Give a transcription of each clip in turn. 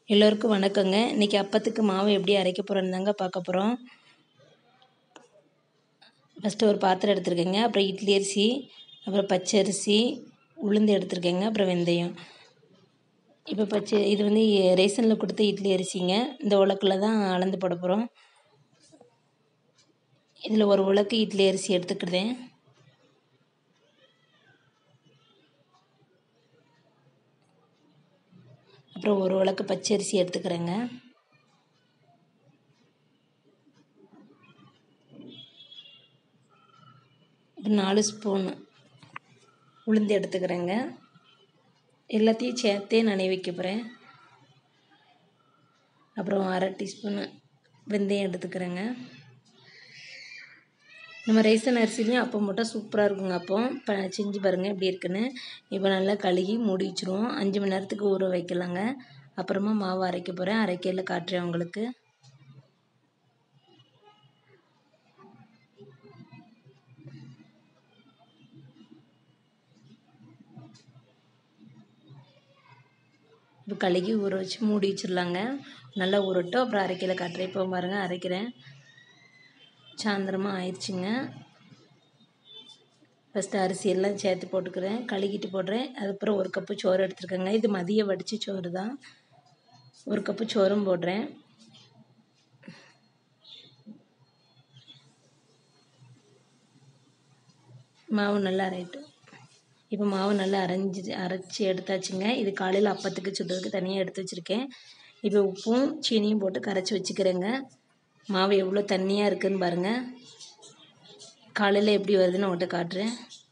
எல்லோருக்கும் வணக்கங்க இன்றைக்கி அப்பத்துக்கு மாவு எப்படி அரைக்க போகிறோன்னு தாங்க பார்க்க போகிறோம் ஃபஸ்ட்டு ஒரு பாத்திரம் எடுத்துருக்கேங்க அப்புறம் இட்லி அரிசி அப்புறம் பச்சரிசி உளுந்து எடுத்துருக்கேங்க அப்புறம் வெந்தயம் இப்போ பச்சை இது வந்து ரேஷனில் கொடுத்த இட்லி அரிசிங்க இந்த உலக்கில் தான் அளந்து போட போகிறோம் இதில் ஒரு உலக்கு இட்லி அரிசி எடுத்துக்கிட்டேன் அப்புறம் ஒரு உலக்கு பச்சரிசி எடுத்துக்கிறேங்க அப்புறம் நாலு ஸ்பூன் உளுந்து எடுத்துக்கிறேங்க எல்லாத்தையும் சேர்த்தே நனைய வைக்க போகிறேன் அப்புறம் அரை டீஸ்பூன் வெந்தயம் எடுத்துக்கிறேங்க நம்ம ரேசன் அரிசிலையும் அப்போ மட்டும் சூப்பராக இருக்குங்க அப்போ இப்போ செஞ்சு பாருங்கள் எப்படி இருக்குன்னு இப்போ நல்லா கழுகி மூடி வச்சுருவோம் அஞ்சு மணி நேரத்துக்கு ஊற வைக்கலாங்க அப்புறமா மாவு அரைக்க போகிறேன் அரைக்கையில் காட்டுறேன் உங்களுக்கு இப்போ கழுகி ஊற வச்சு மூடி வச்சிடலாங்க நல்லா ஊறட்டும் அப்புறம் அரைக்கையில் காட்டுறேன் இப்போ பாருங்கள் அரைக்கிறேன் சாயந்தரமாக ஆயிடுச்சுங்க ஃபஸ்ட்டு அரிசி எல்லாம் சேர்த்து போட்டுக்கிறேன் கழுகிட்டு போடுறேன் அதுக்கப்புறம் ஒரு கப்பு சோறு எடுத்துருக்கேங்க இது மதியம் வடித்த சோறு தான் ஒரு கப்பு சோறும் போடுறேன் மாவு நல்லா அரைட்டும் இப்போ மாவு நல்லா அரைஞ்சி அரைச்சி எடுத்தாச்சுங்க இது காலையில் அப்பத்துக்கு சுடுறதுக்கு தனியாக எடுத்து வச்சுருக்கேன் இப்போ உப்பும் சீனியும் போட்டு கரைச்சி வச்சுக்கிறேங்க மாவு எவ்வளோ தண்ணியாக இருக்குதுன்னு பாருங்கள் காலையில் எப்படி வருதுன்னு உங்கள்கிட்ட காட்டுறேன்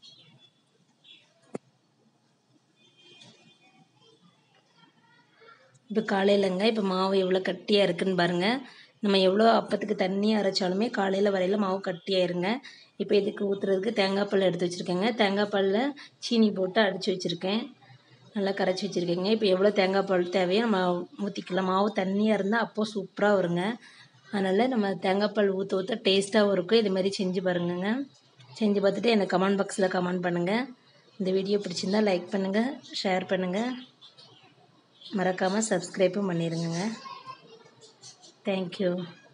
இப்போ காலையிலங்க இப்போ மாவு எவ்வளோ கட்டியாக இருக்குதுன்னு பாருங்கள் நம்ம எவ்வளோ அப்பத்துக்கு தண்ணி அரைச்சாலுமே காலையில் வரையில் மாவு கட்டியாயிருங்க இப்போ இதுக்கு ஊற்றுறதுக்கு தேங்காய் பால் எடுத்து வச்சுருக்கேங்க தேங்காய் பாலில் சீனி போட்டு அடித்து வச்சுருக்கேன் நல்லா கரைச்சி வச்சுருக்கேங்க இப்போ எவ்வளோ தேங்காய் பால் தேவையோ நம்ம ஊற்றிக்கலாம் மாவு தண்ணியாக இருந்தால் அப்போது சூப்பராக வருங்க அதனால் நம்ம தேங்காய் பால் ஊற்ற ஊற்ற டேஸ்ட்டாகவும் இருக்கும் இது மாதிரி செஞ்சு பாருங்கங்க செஞ்சு பார்த்துட்டு எனக்கு கமெண்ட் பாக்ஸில் கமெண்ட் பண்ணுங்கள் இந்த வீடியோ பிடிச்சிருந்தா லைக் பண்ணுங்கள் ஷேர் பண்ணுங்கள் மறக்காமல் சப்ஸ்கிரைப்பும் பண்ணிடுங்க தேங்க்யூ